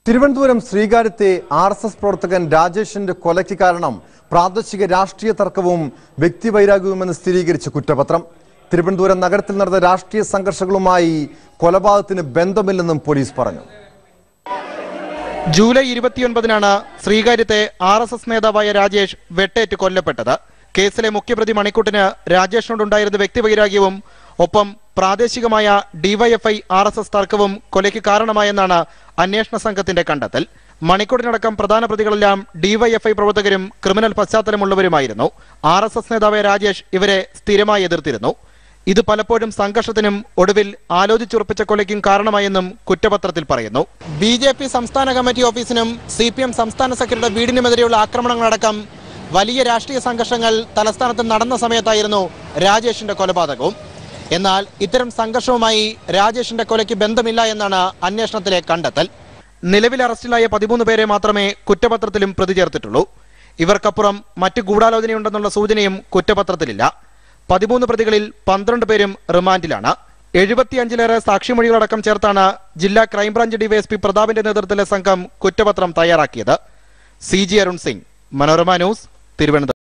തിരുവനന്തപുരം ശ്രീകാര്യത്തെ R S S പ്രവർത്തകൻ രാജേഷിന്റെ കൊലയ്ക്ക് കാരണം പ്രാദേശിക രാഷ്ട്രീയ തർക്കവും വ്യക്തിവൈരാഗ്യവുമെന്ന് സ്ഥിരീകരിച്ച് കുറ്റപത്രം തിരുവനന്തപുരം നഗരത്തിൽ നടന്ന രാഷ്ട്രീയ സംഘർഷങ്ങളുമായി കൊലപാതകത്തിന് ബന്ധമില്ലെന്നും പോലീസ് പറഞ്ഞു ജൂലൈ ഇരുപത്തിയൊൻപതിനാണ് ശ്രീകാര്യത്തെ ആർ എസ് എസ് നേതാവായ രാജേഷ് വെട്ടേറ്റ് കൊല്ലപ്പെട്ടത് കേസിലെ മുഖ്യപ്രതി മണിക്കൂട്ടിന് രാജേഷിനോടുണ്ടായിരുന്ന വ്യക്തിവൈരാഗ്യവും ഒപ്പം പ്രാദേശികമായ ഡിവൈഎഫ്ഐ ആർ എസ് എസ് തർക്കവും കൊലയ്ക്ക് കാരണമായെന്നാണ് അന്വേഷണ സംഘത്തിന്റെ കണ്ടെത്തൽ മണിക്കൂട്ടിനടക്കം പ്രധാന പ്രതികളെല്ലാം ഡിവൈഎഫ്ഐ പ്രവർത്തകരും ക്രിമിനൽ പശ്ചാത്തലമുള്ളവരുമായിരുന്നു ആർ എസ് എസ് നേതാവായ രാജേഷ് ഇവരെ സ്ഥിരമായി എതിർത്തിരുന്നു ഇത് പലപ്പോഴും സംഘർഷത്തിനും ഒടുവിൽ ആലോചിച്ചുറപ്പിച്ച കൊലയ്ക്കും കാരണമായെന്നും കുറ്റപത്രത്തിൽ പറയുന്നു ബി ജെ പി സംസ്ഥാന കമ്മിറ്റി ഓഫീസിനും സി പി എം സംസ്ഥാന സെക്രട്ടറിയുടെ വീടിനുമെതിരെയുള്ള ആക്രമണങ്ങളടക്കം വലിയ രാഷ്ട്രീയ സംഘർഷങ്ങൾ തലസ്ഥാനത്ത് നടന്ന സമയത്തായിരുന്നു രാജേഷിന്റെ കൊലപാതകവും എന്നാൽ ഇത്തരം സംഘർഷവുമായി രാജേഷിന്റെ കൊലയ്ക്ക് ബന്ധമില്ല എന്നാണ് അന്വേഷണത്തിലെ കണ്ടെത്തൽ നിലവിൽ അറസ്റ്റിലായ പതിമൂന്ന് പേരെ മാത്രമേ കുറ്റപത്രത്തിലും പ്രതി ചേർത്തിട്ടുള്ളൂ ഇവർക്കപ്പുറം മറ്റ് ഗൂഢാലോചനയുണ്ടെന്നുള്ള സൂചനയും കുറ്റപത്രത്തിലില്ല പതിമൂന്ന് പ്രതികളിൽ പന്ത്രണ്ട് പേരും റിമാൻഡിലാണ് എഴുപത്തിയഞ്ചിലേറെ സാക്ഷിമൊഴികളടക്കം ചേർത്താണ് ജില്ലാ ക്രൈംബ്രാഞ്ച് ഡിവൈഎസ്പി പ്രതാപിന്റെ നേതൃത്വത്തിലെ സംഘം കുറ്റപത്രം തയ്യാറാക്കിയത് C G Arun Singh Manorama news Thiruvananthapuram